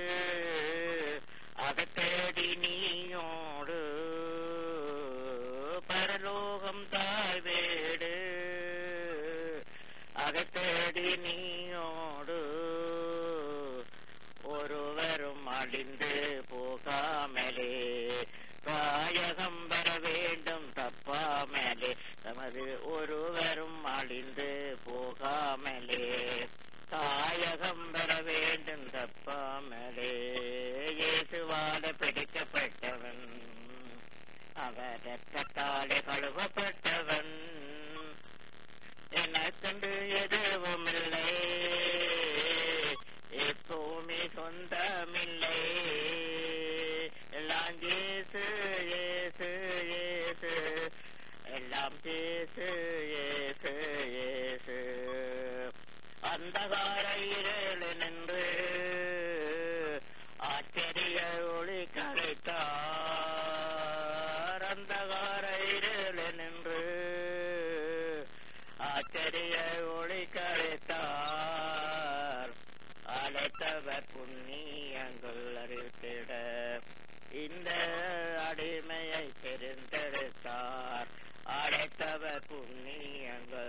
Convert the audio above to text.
அகத்தேடி நீயோடு பரலோகம் தாய் வீடு அகத்தேடி நீயோடு ஒருவரும் அழிந்து போகாமலே காயகம் பெற வேண்டும் தப்பாமலே தமது ஒருவரும் அழிந்து போகாமலே தாயகம் பெற வேண்டும் தப்பாமலே இயேசுவால பிடிக்கப்பட்டவன் அவர் ரத்தத்தாலே கழுவப்பட்டவன் எனக்கென்று எதுவும் இல்லை எப்பவுமே சொந்தமில்லை எல்லாம் ஏசு ஏசு ஏசு எல்லாம் ஏசு ஏசு ஏசு அந்தகார இருள் நின்று ஆச்சரிய ஒளி கரைத்தார் அந்தகார இருள் நின்று ஆச்சரிய ஒளி கரைத்தார் அழைத்தவர் புண்ணியங்கள் அறிவித்திட இந்த அடிமையை தெரிந்தெடுத்தார் அழைத்தவர் புண்ணியங்கள்